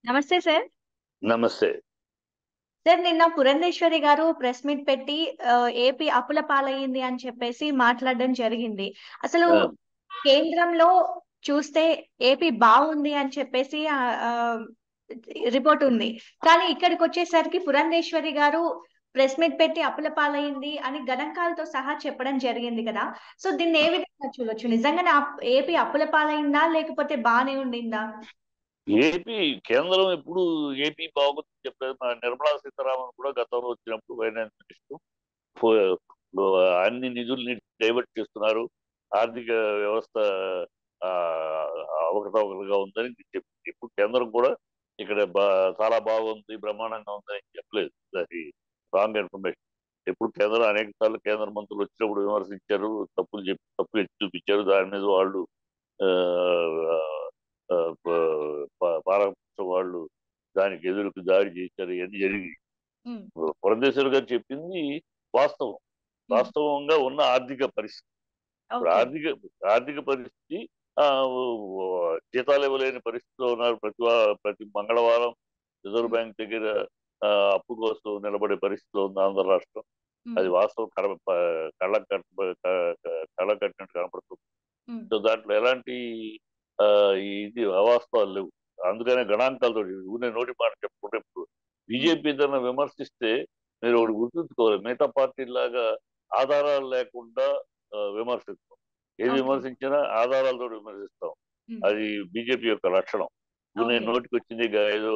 నమస్తే సార్. నమస్తే. సార్ నిన్న పురంధేశ్వరి గారు ప్రెస్ మీట్ పెట్టి ఆహ్, ఏపీ అప్పుల పాలయ్యింది అని చెప్పేసి మాట్లాడడం జరిగింది. అసలు ఆ! కేంద్రంలో చూస్తే ఏపీ బావుంది అని చెప్పేసి ఆహ్, ఆహ్, రిపోర్ట్ ఉంది. కానీ ఇక్కడికొచ్చేసరికి పురంధేశ్వరి గారు ప్రెస్ మీట్ పెట్టి అప్పుల పాలయ్యింది అని గణాంకాలతో సహా చెప్పడం జరిగింది కదా! సో దీన్ని ఏ విధంగా చూడొచ్చు? నిజంగానే అప్ ఏపీ అప్పుల పాలైందా? లేకపోతే బానే ఉండిందా? ఏపీ కేంద్రం ఎప్పుడు ఏపీ బాగుందని చెప్పలేదు. మన నిర్మలా సీతారామన్ కూడా గతంలో వచ్చినప్పుడు ఫైనాన్స్ మినిస్టర్ ఫో అన్ని నిధుల్ని డైవర్ట్ చేస్తున్నారు. ఆర్థిక వ్యవస్థ ఆహ్, అవకతవకలుగా ఉందని చెప్పింది. ఇప్పుడు కేంద్రం కూడా ఇక్కడ బా చాలా బాగుంది, బ్రహ్మాండంగా ఉందని చెప్పలేదు. అది రాంగ్ ఇన్ఫర్మేషన్. ఎప్పుడు కేంద్రం అనేక సార్లు కేంద్ర మంత్రులు వచ్చినప్పుడు విమర్శించారు. తప్పులు చెప్పి తప్పులు ఎత్తి చూపించారు. దాని మీద వాళ్ళు ఆహ్, ఆహ్, ప ప పాలకపక్షం వాళ్ళు దానికి ఎదురుకు దాడి చేశారు. ఇయన్నీ జరిగాయి. హ్మ్. పురంధేశ్వరి గారు చెప్పింది వాస్తవం. హ్మ్. వాస్తవంగా ఉన్న ఆర్థిక పరిస్థితి. ఇప్పుడు ఓకే. ఆర్థిక ఆర్థిక పరిస్థితి ఆహ్, జీతాలు ఇవ్వలేని పరిస్థితిలో ఉన్నారు. ప్రతి వా ప్రతి మంగళవారం రిజర్వ్ హ్మ్. బ్యాంక్ దగ్గర ఆహ్, అప్పు కోసం నిలబడే పరిస్థితిలో ఉంది ఆంధ్ర రాష్ట్రం. అది హ్మ్. వాస్తవం కడ ప కళ్ళకు కట్ క క కళ్ళకు కట్టినట్టు కనపడుతుంది. హ్మ్. సో దాంట్లో ఎలాంటి ఆహ్, ఇది అవాస్తవాలు లేవు. అందుకనే గణాంకాలతోటి ఊరినే నోటి మాట చెప్పుకుంటే ఇప్పుడు హ్మ్. బీజేపీ ఏదైనా విమర్శిస్తే మీరు హ్మ్. ఒకటి గుర్తుంచుకోవాలి. మిగతా పార్టీల్లాగా ఆధారాలు లేకుండా ఆహ్, విమర్శిస్తాం. ఏది ఓకే. విమర్శించినా ఆధారాలతోటి విమర్శిస్తాం. హ్మ్. అది బీజేపీ యొక్క లక్షణం. ఊరినే ఓకే. నోటికొచ్చింది గా ఏదో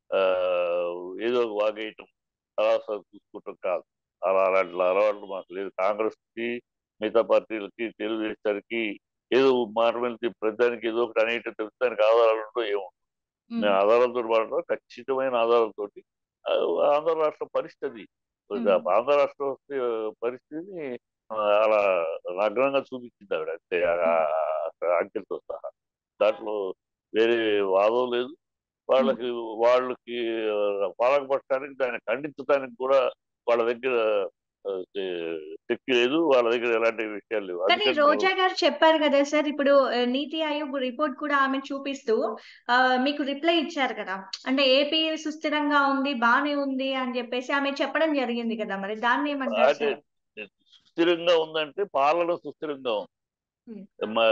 ఆహ్, ఏదో వాగేయటం అలా స చూసుకోవటం కాదు. అలా అలాంటి అలవాట్లు మాకు లేదు. కాంగ్రెస్‌కి, మిగతా పార్టీలకి, తెలుగుదేశానికి ఏదో మాట మీద ప్రతిదానికి ఏదో ఒకటి అనేయటం తప్పితే దానికి ఆధారాలు ఉండవు, ఏముండవు. మేము హ్మ్. ఆధారాలతోటి మాట్లాడడం ఖచ్చితమైన ఆధారాలతోటి ఆహ్, ఆంధ్ర రాష్ట్ర పరిస్థితి అది. హ్మ్. ఆంధ్ర రాష్ట్ర పరిస్థితిని ఆహ్, అలా నగ్నంగా చూపించింది ఆవిడ అంతే. హ్మ్. ఆహ్, అంకెలతో సహా. దాంట్లో వేరే వాదం లేదు. హ్మ్. వాళ్ళకి వాళ్ళకి పాలకపక్షానికి దాన్ని ఖండించడానికి కూడా వాళ్ళ దగ్గర ఆహ్, శ శక్తి లేదు. వాళ్ళ దగ్గర ఎలాంటి విషయాలు లేవు. కానీ అందుకని రోజా గారు చెప్పారు గదా సార్! ఇప్పుడు ఆహ్, నీతి ఆయోగ్ రిపోర్ట్ కూడా ఆమె చూపిస్తూ ఆహ్, మీకు రిప్లై ఇచ్చారు కదా! అంటే ఏపీ సుస్థిరంగా ఉంది, బానే ఉంది అని జెప్పేసి ఆమె చెప్పడం జరిగింది కదా! మరి దాన్నేమంటారు అంటే సార్? సుస్థిరంగా ఉందంటే పాలన సుస్థిరంగా ఉంది. హ్మ్. మా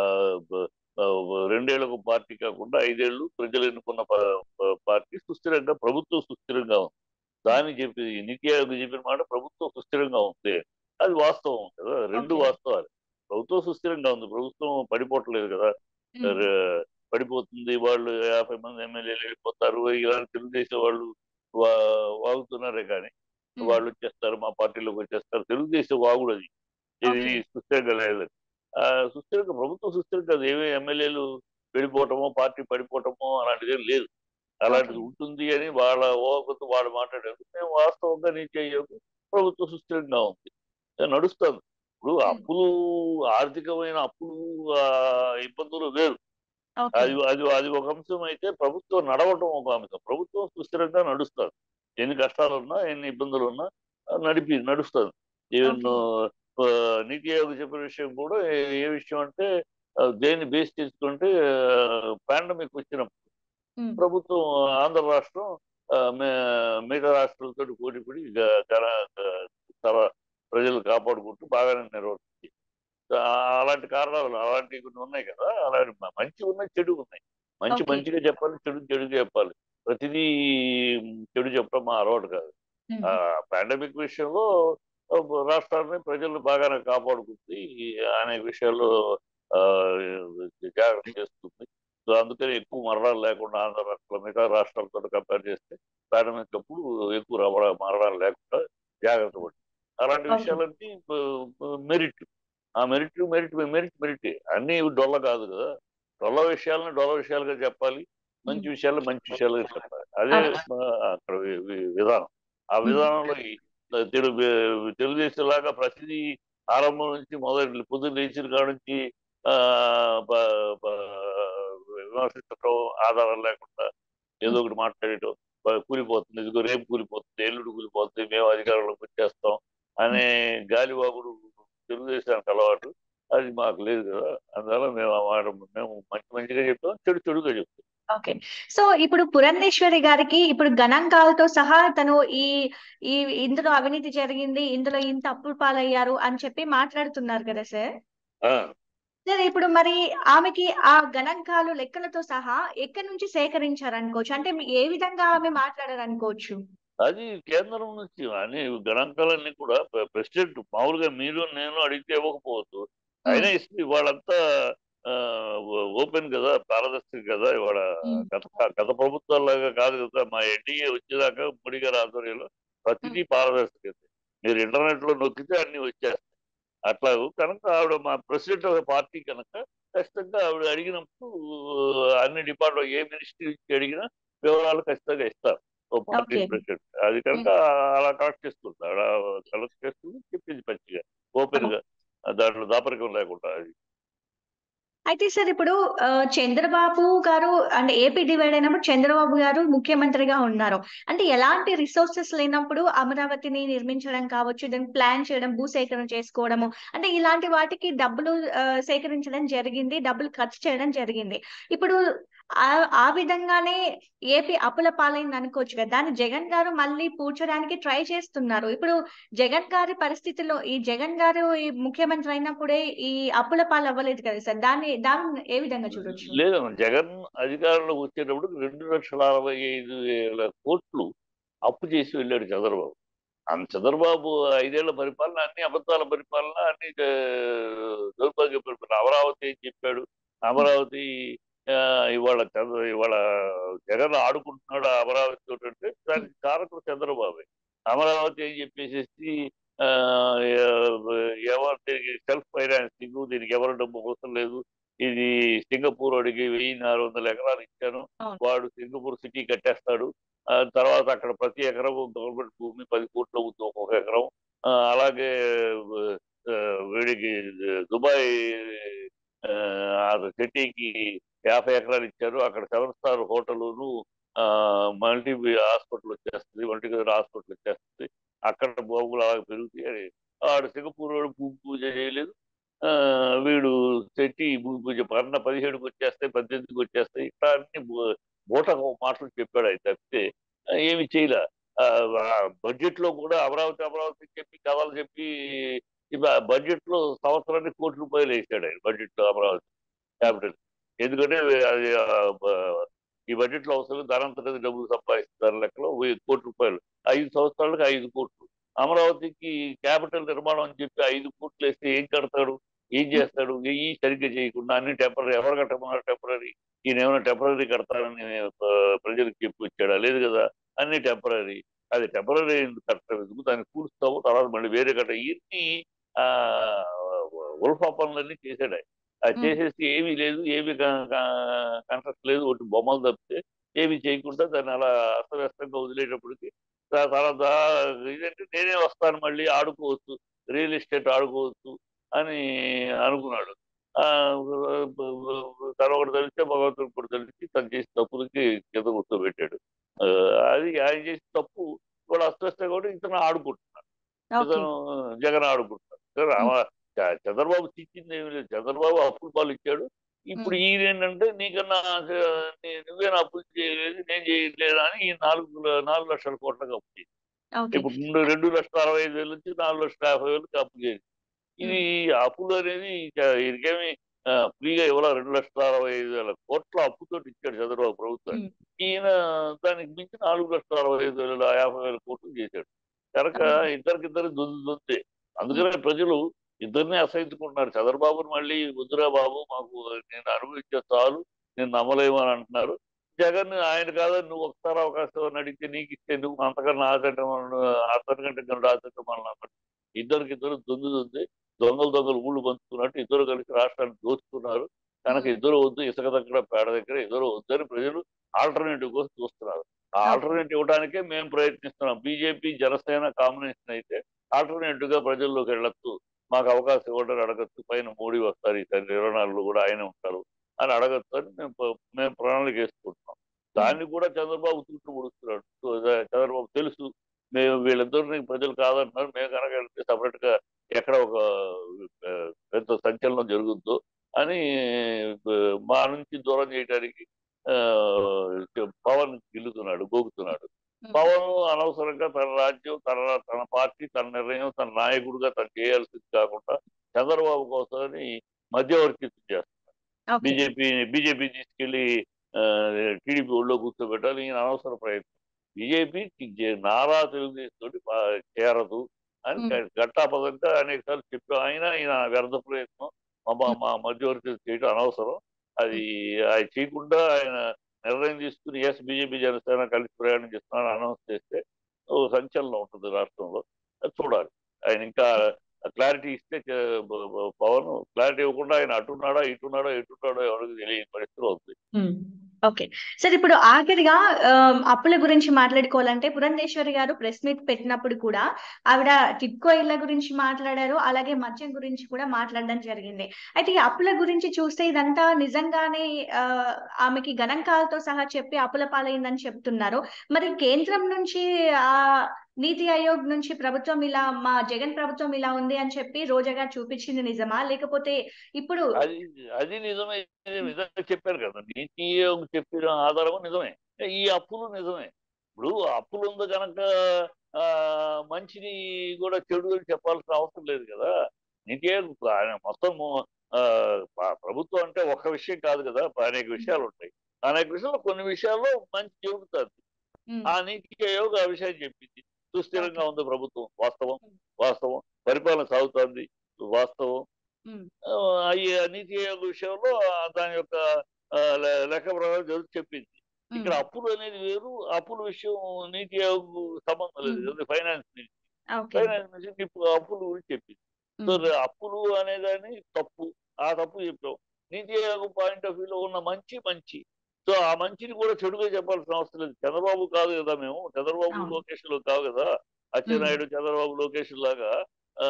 బ ఆహ్, రెండేళ్లకు పార్టీ కాకుండా ఐదేళ్లు ప్రజలు ఎన్నుకున్న ప ప పార్టీ సుస్థిరంగా ప్రభుత్వం సుస్థిరంగా ఉంది. హ్మ్. దానికి చెప్పి నీతి ఆయోగ్ చెప్పిన మాట ప్రభుత్వం సుస్థిరంగా ఉంది. అది వాస్తవం కదా! 2 ఓకే. వాస్తవాలే. ప్రభుత్వం సుస్థిరంగా ఉంది. ప్రభుత్వం పడిపోవట్లేదు కదా! హ్మ్. ర పడిపోతుంది. వాళ్ళు 50 మంది ఎమ్మెల్యేలు వెళ్ళిపోతారు. ఇలాంటి తెలుగుదేశం వాళ్ళు వా వాగుతున్నారే కానీ హ్మ్. వాళ్ళు వచ్చేస్తారు. మా పార్టీలోకి వచ్చేస్తారు. తెలుగుదేశం వాగుడు అది. ఇది ఓకే. సుస్థిరంగా లేదని. ఆహ్, సుస్థిరంగా ప్రభుత్వం సుస్థిరంగా కాదు. ఏమి ఎమ్మెల్యేలు వెళ్ళిపోవటమో, పార్టీ పడిపోవటమో అలాంటిదేం లేదు. ఓకే. అలాంటిది ఉంటుంది అని వాళ్ళ ఊహకు వాళ్ళు మాట్లాడారు. మేము వాస్తవంగా నీతి ఆయోగ్ ప్రభుత్వం సుస్థిరంగా ఉంది. నడుస్తోంది. ఇప్పుడు హ్మ్. అప్పులు ఆర్థికమైన అప్పులు ఆహ్, ఇబ్బందులు వేరు. ఓకే. అది అది అది ఒక అంశం అయితే ప్రభుత్వం నడవటం ఒక అంశం. ప్రభుత్వం సుస్థిరంగా నడుస్తోంది. ఎన్ని కష్టాలున్నా, ఎన్ని ఇబ్బందులున్నా ఆహ్, నడిపి నడుస్తోంది. Even okay. ఆహ్, నీతి ఆయోగ్ చెప్పిన విషయం కూడా ఏ ఏ విషయం అంటే ఆహ్, దేన్ని బేస్ చేసుకుంటే పాండమిక్ వచ్చినప్పుడు హ్మ్. ప్రభుత్వం ఆంధ్ర రాష్ట్రం ఆహ్, మే మిగతా రాష్ట్రాలతోటి పోటీపడి గ గన ఆహ్, చాలా ప్రజలు కాపాడుకుంటూ బాగానే నిర్వర్తించింది. ఆహ్, అలాంటి కారణాలు అలాంటివి కొన్ని ఉన్నాయి కదా! అలాంటి మ మంచి ఉన్నాయి, చెడు ఉన్నాయి. మంచి ఓకే. మంచిగా చెప్పాలి, చెడు చెడుగా చెప్పాలి. ప్రతిదీ చెడు చెప్పడం మా అలవాటు కాదు. హ్మ్. ఆహ్, పాండమిక్ విషయంలో ఆహ్, రాష్ట్రాన్ని ప్రజలు బాగానే కాపాడుకుంది. అనేక విషయాల్లో ఆహ్, జాగ్రత్త చేస్తుంది. సో, అందుకని ఎక్కువ మరణాలు లేకుండా ఆంధ్ర రాష్ట్రంలో మిగతా రాష్ట్రాలతో కంపేర్ చేస్తే పాండమిక్ అప్పుడు ఎక్కువ రమణ మరణాలు లేకుండా జాగ్రత్త పడింది. అలాంటి ఓకే. విషయాలన్నీ బ బ మెరిట్. ఆ మెరిట్, మెరిట్, మెరిట్ మెరిటే. అన్నీ డొల్ల కాదు కదా! డొల్ల విషయాలను డొల్ల విషయాలుగా చెప్పాలి. మంచి హ్మ్. విషయాలను మంచి విషయాలుగా చెప్పాలి. అదే ఓకే. ఆహ్, అక్కడ వి వి విధానం. ఆ హ్మ్. విధానంలో ఈ తెలుగు తెలుగుదేశంలాగా ప్రతిదీ ఆరంభం నుంచి మొదలు పొద్దున్న లేచిన కాడ నుంచి ఆహ్, ప ప విమర్శించటం, ఆధారం లేకుండా ఏదో హ్మ్. ఒకటి మాట్లాడేయటం. ప కూలిపోతుంది. ఇదిగో రేపు కూలిపోతుంది, ఎల్లుండి కూలిపోతుంది, మేము అధికారంలోకి వచ్చేస్తాం అనే హ్మ్. గాలివాగుడు తెలుగుదేశానికి అలవాటు. అది మాకు లేదు కదా! అందువల్ల మేము ఆ మాట మేము మంచి మంచిగా చెప్తాం. చెడు చెడుగా చెప్తాం. ఓకే సో ఇప్పుడు పురంధేశ్వరి గారికి ఇప్పుడు గణాంకాలతో సహా తను ఈ ఈ ఇందులో అవినీతి జరిగింది ఇందులో ఇంత అప్పులు పాలయ్యారు అని చెప్పి మాట్లాడుతున్నారు కదా సార్ ఆ, సార్ ఇప్పుడు మరి ఆమెకి ఆ గణాంకాలు లెక్కలతో సహా ఎక్కడి నుంచి సేకరించారు అనుకోవచ్చు అంటే మీ- ఏ విధంగా ఆమె మాట్లాడారు అనుకోవచ్చు అది కేంద్రం నుంచి అన్ని గణాంకాలన్నీ కూడా ప్ర- ప్రెసిడెంట్ మామూలుగా మీరు నేను అడిగితే ఇవ్వకపోవచ్చు అయినా ఇస్తే వాళ్ళంతా ఓపెన్ కదా పారదర్శక కదా ఇవాళ మ్మ్. గత గత ప్రభుత్వాలాగా కాదు కదా మా ఎన్డీఏ వచ్చేదాకా మోడీ గారి ఆధ్వర్యంలో ప్రతిదీ పారదర్శకత మీరు ఇంటర్నెట్ లో నొక్కితే అన్ని వచ్చేస్తాయి అట్లా కనుక ఆవిడ మా ప్రెసిడెంట్ ఆఫ్ పార్టీ కనుక ఖచ్చితంగా ఆవిడ అడిగినప్పుడు అన్ని డిపార్ట్మెంట్ ఏ మినిస్ట్రీ నుంచి అడిగినా వివరాలు ఖచ్చితంగా ఇస్తారు ఓ పార్టీ Okay. ప్రెసిడెంట్ అది కనుక అలా కలెక్ట్ చేస్తుంది అలా కలెక్ట్ చేస్తుంది చెప్పింది మంచిగా ఓపెన్ గా దాంట్లో దాపరికం లేకుండా అది అయితే సార్ ఇప్పుడు ఆ, చంద్రబాబు గారు అంటే ఏపీ డివైడ్ అయినప్పుడు చంద్రబాబు గారు ముఖ్యమంత్రిగా ఉన్నారు అంటే ఎలాంటి రిసోర్సెస్ లేనప్పుడు అమరావతిని నిర్మించడం కావచ్చు దాన్ని ప్లాన్ చేయడం భూసేకరణ చేసుకోవడము అంటే ఇలాంటి వాటికి డబ్బులు ఆ, సేకరించడం జరిగింది డబ్బులు ఖర్చు చేయడం జరిగింది ఇప్పుడు ఆ ఆ విధంగానే ఏపీ అప్పుల పాలైంది అనుకోవచ్చు కదా దాన్ని జగన్ గారు మళ్ళీ పూడ్చడానికి ట్రై చేస్తున్నారు ఇప్పుడు జగన్ గారి పరిస్థితిలో ఈ జగన్ గారు ఈ ముఖ్యమంత్రి అయినప్పుడే ఈ అప్పుల పాలు అవ్వలేదు కదా సార్ దాన్ని దాన్ని ఏ విధంగా చూడొచ్చు లేదు జగన్ అధికారంలోకి వచ్చేటప్పుడు రెండు లక్షల అరవై ఐదు వేల కోట్లు అప్పు చేసి వెళ్ళాడు చంద్రబాబు అంత చంద్రబాబు ఐదేళ్ల పరిపాలన అన్ని అబద్ధాల పరిపాలన అన్ని ఆ, దౌర్భాగ్య పరిపాలన అమరావతి అని చెప్పాడు అమరావతి ఆ, ఇవాళ చంద్ర ఇవాళ జగన్ ఆడుకుంటున్నాడు ఆ అమరావతి తోటి అంటే దానికి కారకుడు చంద్రబాబే అమరావతి అని చెప్పేసి ఆ, ఎవరు సెల్ఫ్ ఫైనాన్సింగ్ దీనికి ఎవరు డబ్బు అవసరం లేదు ఇది సింగపూర్ అడిగి వెయ్యి నాలుగు వందల ఎకరాలు ఇచ్చాను అవును. వాడు సింగపూర్ సిటీ కట్టేస్తాడు ఆ తర్వాత అక్కడ ప్రతి ఎకరం గవర్నమెంట్ భూమి పది కోట్లు అవుతుంది ఒక్కొక్క ఎకరం ఆ, అలాగే ఆ, వీడికి దుబాయ్ ఆ, ఆ సిటీకి యాభై ఎకరాలు ఇచ్చారు అక్కడ సెవెన్ స్టార్ హోటలును మల్టీ హాస్పిటల్ వచ్చేస్తుంది మల్టీ హాస్పిటల్ వచ్చేస్తుంది అక్కడ భూములు అలాగే పెరుగుతాయి అని ఆడు సింగపూర్ వాడు భూమి పూజ చేయలేదు ఆ, వీడు శెట్టి భూమి పూజ పన్న పదిహేడుకి వచ్చేస్తాయి పద్దెనిమిదికి వచ్చేస్తాయి ఇట్లా అన్ని బో- బోట మాటలు చెప్పాడు ఆయన తప్పితే ఆ, ఏమి చేయలే బడ్జెట్ లో కూడా అమరావతి అమరావతి చెప్పి కథలు చెప్పి బడ్జెట్ లో సంవత్సరానికి కోటి రూపాయలు వేసాడు ఆయన బడ్జెట్ లో అమరావతి క్యాపిటల్ ఎందుకంటే అది ఆ, బ- ఈ బడ్జెట్ లో అవసరం ధనంతటి డబ్బులు సంపాదిస్తారు లెక్కలో వెయ్యి కోటి రూపాయలు ఐదు సంవత్సరాలకు ఐదు కోట్లు అమరావతికి క్యాపిటల్ నిర్మాణం అని చెప్పి ఐదు కోట్లు వేస్తే ఏం కడతాడు ఏం చేస్తాడు ఈ సరిగ్గా చేయకుండా అన్ని టెంపరీ ఎవరు కట్టమన్నారు టెంపరీ ఈయన ఏమైనా టెంపరీ కడతారని ఆ, ప్రజలకు చెప్పి వచ్చాడా లేదు కదా అన్ని టెంపరీ అది టెంపరీ కట్టడం ఎందుకు దాన్ని కూలుస్తాము తర్వాత మళ్ళీ వేరే కట్ట ఇన్ని ఆ ఉల్ఫా పనులన్నీ చేశాడు ఆయన. అది మ్మ్. చేసేసి ఏమీ లేదు ఏమీ కన్స్ట్రక్ట్ లేదు ఒకటి బొమ్మలు తప్పితే ఏమీ చేయకుండా దాన్ని అలా అస్తవ్యస్తంగా వదిలేటప్పటికి దా- తర్వాత ఇదంటే నేనే వస్తాను మళ్ళీ ఆడుకోవచ్చు రియల్ ఎస్టేట్ ఆడుకోవచ్చు అని అనుకున్నాడు ఆ తనొకటి తెలిస్తే భగవంతుడు కూడా తెలిసి తను చేసిన తప్పులకి కింద కూర్చోబెట్టాడు ఆ, అది ఆయన చేసిన తప్పు కూడా అస్తవ్యస్తంగా కూడా ఇతను ఆడుకుంటున్నాడు ఓకే ఇతను జగన్ ఆడుకుంటున్నాడు కానీ ఆమె- చ- చంద్రబాబు తెచ్చింది ఏమి లేదు చంద్రబాబు అప్పులు పాలు ఇచ్చాడు ఇప్పుడు ఈయన ఏంటంటే నీకన్నా చ- నీ- నువ్వేనా అప్పులు చేయలేదు నేను చేయలేదు అని ఈ నాలుగు నాలుగు లక్షల కోట్లకు అప్పు చేసి ఓకే ఇప్పుడు రెండు రెండు లక్షల అరవై ఐదు వేల నుంచి నాలుగు లక్షల యాభై వేలకు అప్పు చేసి ఇది అప్పులు అనేది ఇక- ఈయనకేమి ఆ, ఫ్రీగా ఇవ్వాల రెండు లక్షల అరవై ఐదు వేల కోట్ల అప్పుతో ఇచ్చాడు చంద్రబాబు ప్రభుత్వం మ్మ్. ఈయన దానికి మించి నాలుగు లక్షల అరవై ఐదు వేల యాభై వేల కోట్లు చేశాడు కనుక ఇద్దరికిద్దరు దొందు దొందే అందుకనే ప్రజలు ఇద్దరిని అసహించుకుంటున్నారు చంద్రబాబుని మళ్ళీ వద్దురా బాబు మాకు నేను అనుభవించే చాలు నేను నమ్మలేము అని అంటున్నారు జగన్ ఆయన కాదని నువ్వు ఒకసారి అవకాశం అని అడిగితే నీకు ఇస్తే నువ్వు అంతకన్నా ఆచటం అతని కంటే కన్నా ఆచటం అన్నమాట ఇద్దరికిద్దరు దొందు దొంది దొంగలు దొంగలు ఊళ్ళు పంచుకున్నట్టు ఇద్దరు కలిసి రాష్ట్రాన్ని దోచుకున్నారు కనుక ఇద్దరు వద్దు ఇసుక దగ్గర పేడ దగ్గర ఇద్దరు వద్దని ప్రజలు ఆల్టర్నేటివ్ కోసం చూస్తున్నారు ఆ ఆల్టర్నేటివ్ ఇవ్వడానికే మేము ప్రయత్నిస్తున్నాం బీజేపీ జనసేన కాంబినేషన్ అయితే ఆల్టర్నేటివ్ గా ప్రజల్లోకి వెళ్ళొచ్చు మాకు అవకాశం ఇవ్వడం అడగచ్చు పైన మోడీ వస్తారు ఈసారి ఇరవై నాలుగులో కూడా ఆయనే ఉంటారు అని అడగచ్చు అని మేము ప- మేము ప్రణాళిక వేసుకుంటున్నాం దాన్ని కూడా చంద్రబాబు చుట్టూ పొడుస్తున్నాడు సో అదే చంద్రబాబు తెలుసు మేము వీళ్ళిద్దరిని ప్రజలు కాదంటున్నారు మేము కనుక వెళ్తే సపరేట్ గా ఎక్కడ ఒక ఆ, పెద్ద సంచలనం జరుగుద్దో అని ఆ, మా నుంచి దూరం చేయడానికి ఆ, ఆ, పవన్ గిల్లుతున్నాడు గోగుతున్నాడు ఉమ్, పవన్ అనవసరంగా తన రాజ్యం తన తన పార్టీ తన నిర్ణయం తన నాయకుడిగా తను చేయాల్సింది కాకుండా చంద్రబాబు కోసమని మధ్యవర్తిత్వం చేస్తాడు ఓకే బీజేపీ బీజేపీ తీసుకెళ్లి టీడీపీ ఒళ్ళో కూర్చోబెట్టాలి ఈయన అనవసర ప్రయత్నం బీజేపీ నారా తెలుగుదేశం తోటి పా- చేరదు అని ఉమ్, గ- ఘట్టాపదంగా అనేక సార్లు చెప్పాం ఆయన ఈయన వ్యర్థ ప్రయత్నం మా మా- మా మధ్యవర్తి చేయడం అనవసరం అది అది చేయకుండా ఆయన నిర్ణయం తీసుకుని ఎస్ బీజేపీ జనసేన కలిసి ప్రయాణం చేస్తున్నారని అనౌన్స్ చేస్తే ఓ సంచలనం ఉంటుంది రాష్ట్రంలో అది చూడాలి ఆయన ఇంకా క్లారిటీ ఇస్తే చ- బ- బ- పవన్ క్లారిటీ ఇవ్వకుండా ఆయన అటున్నాడా ఇటున్నాడో ఎటున్నాడో ఎవరికి తెలియని పరిస్థితిలో ఉంది ఉమ్, ఓకే సార్ ఇప్పుడు ఆఖరిగా ఆమ్, అప్పుల గురించి మాట్లాడుకోవాలంటే పురంధేశ్వరి గారు ప్రెస్ మీట్ పెట్టినప్పుడు కూడా ఆవిడ టిట్కో ఇళ్ల గురించి మాట్లాడారు అలాగే మద్యం గురించి కూడా మాట్లాడడం జరిగింది అయితే ఈ అప్పుల గురించి చూస్తే ఇదంతా నిజంగానే ఆ, ఆమెకి గణాంకాలతో సహా చెప్పి అప్పుల పాలైందని చెప్తున్నారు మరి కేంద్రం నుంచి ఆ నీతి ఆయోగ్ నుంచి ప్రభుత్వం ఇలా మా జగన్ ప్రభుత్వం ఇలా ఉంది అని చెప్పి రోజా గారు చూపించింది నిజమా లేకపోతే ఇప్పుడు అది అది నిజమే నిజంగా చెప్పారు కదా నీతి ఆయోగ్ చెప్పిన ఆధారం నిజమే ఈ అప్పులు నిజమే ఇప్పుడు అప్పులు ఉంది కనుక ఆ, మంచిని కూడా చెడు అని చెప్పాల్సిన అవసరం లేదు కదా నీతి ఆయోగ్ ఆయన మొత్తం ఆ, ప- ప్రభుత్వం అంటే ఒక విషయం కాదు కదా అనేక విషయాలు ఉంటాయి అనేక విషయాల్లో కొన్ని విషయాల్లో మంచి జరుగుతుంది ఉమ్, ఆ నీతి ఆయోగ్ ఆ విషయం చెప్పింది సుస్థిరంగా ఉంది ప్రభుత్వం వాస్తవం వాస్తవం పరిపాలన సాగుతోంది వాస్తవం ఉమ్, ఆ, ఈ నీతి ఆయోగ్ విషయంలో ఆ దాని యొక్క ఆ, లె- లెక్క ప్రకారం జరుగు చెప్పింది ఉమ్, ఇక్కడ అప్పులు అనేది వేరు అప్పుల విషయం నీతి ఆయోగ్ సంబంధం లేదు ఉమ్. అది ఫైనాన్స్ నుంచి ఓకే ఫైనాన్స్ నుంచి ఇప్పుడు అప్పుల గురించి చెప్పింది సో ఉమ్, రే- అప్పులు అనేదాన్ని తప్పు ఆ తప్పు చెప్పాం నీతి ఆయోగ్ పాయింట్ ఆఫ్ వ్యూలో ఉన్న మంచి మంచి సో ఆ మంచిని కూడా చెడుగా చెప్పాల్సిన అవసరం లేదు చంద్రబాబు కాదు కదా మేము చంద్రబాబు అవును. లోకేష్ లో కాదు కదా అచ్చెన్నాయుడు చంద్రబాబు లోకేష్ లాగా ఆ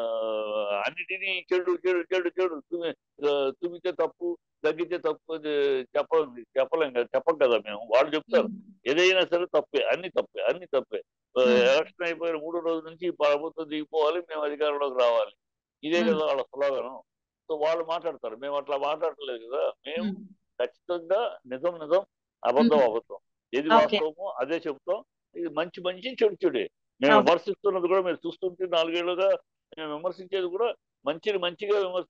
అన్నిటినీ చెడు చెడు చెడు చెడు తుమ్మి- ఆ, తుమ్మితే తప్పు తగ్గితే తప్పు అని చెప్ప చెప్పలేం కదా చెప్పం కదా మేము వాళ్ళు చెప్తారు ఉమ్, ఏదైనా సరే తప్పే అన్ని తప్పే అన్ని తప్పే ఆ, Hmm. ఎలక్షన్ అయిపోయిన మూడో రోజు నుంచి ఈ ప్రభుత్వం దిగిపోవాలి మేము అధికారంలోకి రావాలి ఇదే Hmm. కదా వాళ్ళ స్లోగనం సో వాళ్ళు మాట్లాడతారు మేము అట్లా మాట్లాడట్లేదు కదా మేము ఉమ్, ఖచ్చితంగా నిజం నిజం అబద్ధం Hmm. అబద్ధం ఏది Okay. వాస్తవమో అదే చెప్తాం ఇది మంచి మంచి చెడు చెడే మేము Okay. విమర్శిస్తున్నది కూడా మీరు చూస్తుంటే నాలుగేళ్లుగా మేము విమర్శించేది కూడా మంచిని మంచిగా విమర్శ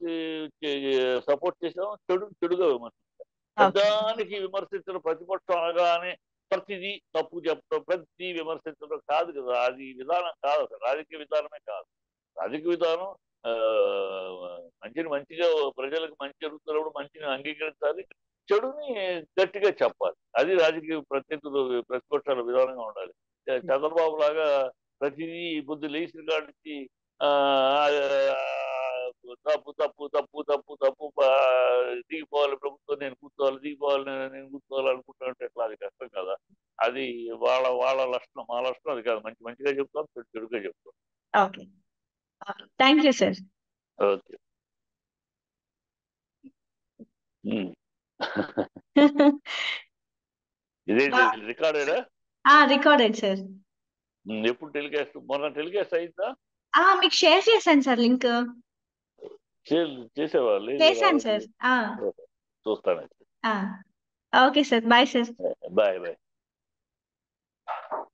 సపోర్ట్ చేసాం చెడు చెడుగా విమర్శించాం ఓకే దానికి విమర్శించడం ప్రతిపక్షం అనగానే ప్రతిదీ తప్పు చెప్పడం ప్రతి విమర్శించడం కాదు కదా అది విధానం కాదు అసలు రాజకీయ విధానమే కాదు రాజకీయ విధానం ఆ, మంచిని మంచిగా ప్రజలకు మంచి జరుగుతున్నప్పుడు మంచిని అంగీకరించాలి చెడుని గట్టిగా చెప్పాలి అది రాజకీయ ప్రత్యర్థులు ప్రతిపక్షాల విధానంగా ఉండాలి చంద్రబాబు లాగా ప్రతిదీ బుద్ధి లేచిన కాడికి ఆ, తప్పు తప్పు తప్పు తప్పు తప్పు ఆ, దిగిపోవాలి ప్రభుత్వం నేను కూర్చోవాలి దిగిపోవాలి నేను నేను కూర్చోవాలి అనుకుంటుంటే ఎట్లా అది కష్టం కదా అది వాళ్ళ వాళ్ళ లక్షణం మా లక్షణం అది కాదు మంచి మంచిగా చెప్తాం చెడు చెడుగా చెప్తాం okay thank you sir okay ఉమ్. ఇదేంటి ఆ. రికార్డేడా రికార్డెడ్ సార్ ఎప్పుడు టెలికాస్ట్ మొన్న టెలికాస్ట్ అయిందా మీకు షేర్ చేశాను సార్ లింక్ చే- చేసేవా లేదు చేశాను సార్ చూస్తాను okay sir bye sir bye bye